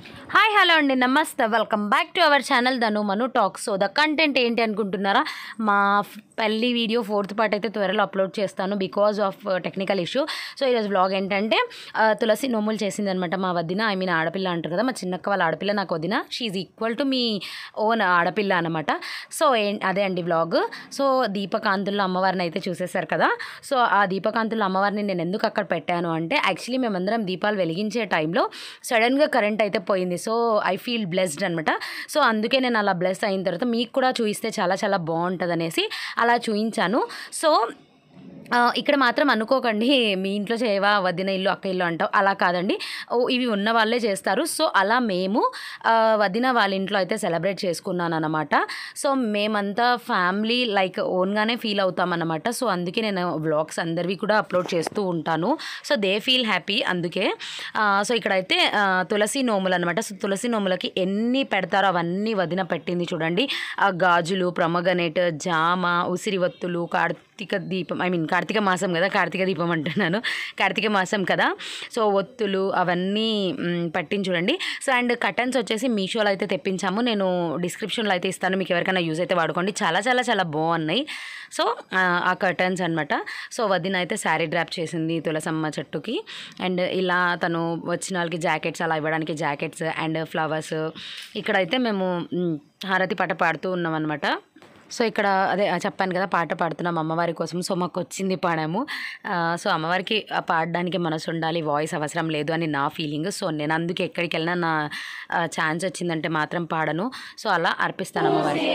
hi hello అండి నమస్తే welcome back to our channel Dhanu Manu talk so the content ఏంటి అనుకుంటున్నారా మా ఫ్- పెళ్లి వీడియో ఫోర్త్ పార్ట్ అయితే త్వరలో అప్లోడ్ చేస్తాను because of technical issue so ఈరోజు బ్లాగ్ ఏంటంటే ఆ, తులసి నోములు చేసింది అనమాట మా వదిన ఐ మీన్ ఆడపిల్ల అంటారు కదా మా చిన్నక్క వాళ్ళ ఆడపిల్ల నాకు వదిన she equal to me own ఆడపిల్ల అనమాట సో ఏ- అదే అండి బ్లాగ్ సో దీపకాంతుల్లో అమ్మవారిని అయితే చూసేశారు కదా సో ఆ దీపకాంతుల్లో అమ్మవారిని నేను ఎందుకు అక్కడ పెట్టాను అంటే యాక్చువల్లీ మేమందరం దీపాలు వెలిగించే టైంలో సడన్గా కరెంట్ అయితే పోయింది సో ఐ ఫీల్ బ్లెస్డ్ అనమాట సో అందుకే నేను అలా బ్లెస్ అయిన తర్వాత మీకు కూడా చూయిస్తే చాలా చాలా బాగుంటుంది అనేసి అలా చూయించాను సో ఆ, ఇక్కడ మాత్రం అనుకోకండి మీ ఇంట్లో చేయవా వదిన ఇల్లు అక్క ఇల్లు అంటావు అలా కాదండి ఓ ఇవి ఉన్న వాళ్ళే చేస్తారు సో అలా మేము ఆ, వదిన వాళ్ళ ఇంట్లో అయితే సెలబ్రేట్ చేసుకున్నాను అనమాట సో మేమంతా ఫ్యామిలీ లైక్ ఓన్గానే ఫీల్ అవుతామన్నమాట సో అందుకే నేను వ్లాగ్స్ అందరివి కూడా అప్లోడ్ చేస్తూ ఉంటాను సో దే ఫీల్ హ్యాపీ అందుకే ఆ, సో ఇక్కడైతే ఆ, తులసి నోములు అనమాట సో తులసి నోములకి ఎన్ని పెడతారో అవన్నీ వదిన పెట్టింది చూడండి ఆ గాజులు ప్రమగనేట్ జామ ఉసిరి ఒత్తులు కార్తీక దీపం ఐ మీన్ కార్తీక మాసం కదా కార్తీక దీపం అంటున్నాను కార్తీక మాసం కదా సో ఒత్తులు అవన్నీ మ్, పట్టించి చూడండి సో అండ్ కటన్స్ వచ్చేసి మీషోలో అయితే తెప్పించాము నేను డిస్క్రిప్షన్లో అయితే ఇస్తాను మీకు ఎవరికైనా యూజ్ అయితే వాడుకోండి చాలా చాలా చాలా బాగున్నాయి సో ఆ, ఆ కర్టన్స్ అనమాట సో వదిన అయితే శారీ డ్రాప్ చేసింది తులసమ్మ చెట్టుకి అండ్ ఇలా తను వచ్చిన వాళ్ళకి జాకెట్స్ అలా ఇవ్వడానికి జాకెట్స్ అండ్ ఫ్లవర్స్ ఇక్కడైతే మేము మ్, హారతి పాట పాడుతూ ఉన్నాం అనమాట సో ఇక్కడ అదే ఆ చెప్పాను కదా పాట పాడుతున్నాం అమ్మవారి కోసం సో మాకు వచ్చింది పాడాము ఆ, సో అమ్మవారికి ఆ పాడడానికి మనసు ఉండాలి వాయిస్ అవసరం లేదు అని నా ఫీలింగ్ సో నేను అందుకే ఎక్కడికి వెళ్ళినా నా ఛాన్స్ వచ్చిందంటే మాత్రం పాడను సో అలా అర్పిస్తాను అమ్మవారికి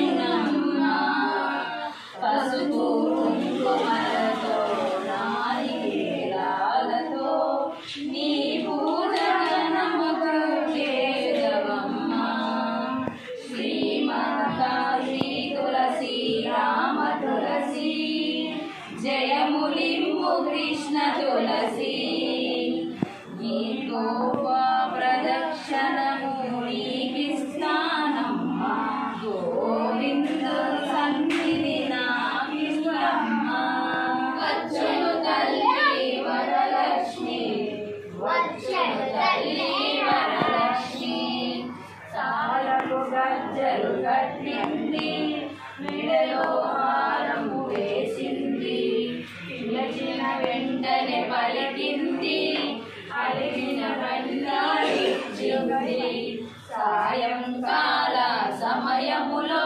జయములింబు కృష్ణ తులసి నీకో ప్రదక్షిణము నీకిస్తానమ్మ గోవింద సన్నిధి నాకిస్తమ్మ వచ్చును తల్లి వరలక్ష్మి వచ్చును తల్లి వరలక్ష్మి సాలకు గజ్జలు కట్టింది మెడలో హారము వేసింది పిలిచిన వెంటనే పలికింది అలిగిన ఇచ్చింది సాయంకాల సమయములో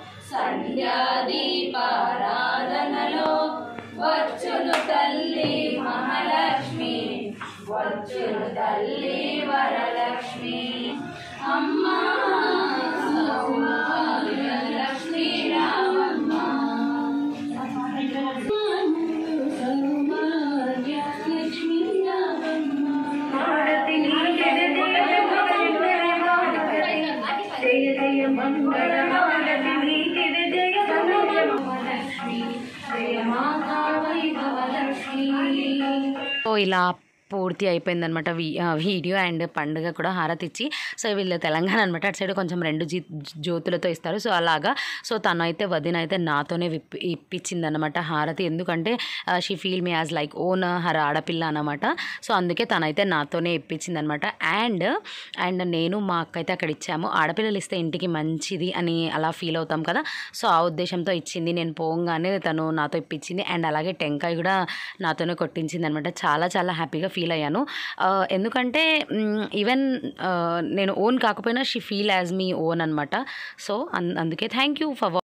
సంధ్యాదీపారాధనలో వచ్చును తల్లి మహాలక్ష్మి వచ్చును తల్లి వరలక్ష్మి అమ్మా లక్ష్మీ రామమ్మ లక్ష్మీ రామమ్మ జయ జయ మంగళ హారతి నీకిది జయ లక్ష్మి జయ మాతా వైభవ లక్ష్మి సో ఇలా పూర్తి అయిపోయిందనమాట వీ ఆ, వీడియో అండ్ పండుగ కూడా హారతి ఇచ్చి సో వీళ్ళు తెలంగాణ అనమాట అటు సైడ్ కొంచెం రెండు జీ జ్యోతులతో ఇస్తారు సో అలాగా సో తను అయితే వదిన అయితే నాతోనే విప్పి ఇప్పించిందనమాట హారతి ఎందుకంటే she feel me as like own her ఆడపిల్ల అనమాట సో అందుకే తనైతే నాతోనే ఇప్పించిందనమాట అండ్ అండ్ నేను మా అక్క అయితే అక్కడ ఇచ్చాము ఆడపిల్లలు ఇస్తే ఇంటికి మంచిది అని అలా ఫీల్ అవుతాం కదా సో ఆ ఉద్దేశంతో ఇచ్చింది నేను పోగానే తను నాతో ఇప్పించింది అండ్ అలాగే టెంకాయ కూడా నాతోనే కొట్టించింది అనమాట చాలా చాలా హ్యాపీగా ఫీల్ అయ్యాను ఆ, ఎందుకంటే ఈవెన్ నేను ఓన్ కాకపోయినా she feel as me own అనమాట సో అందుకే థ్యాంక్ యూ ఫర్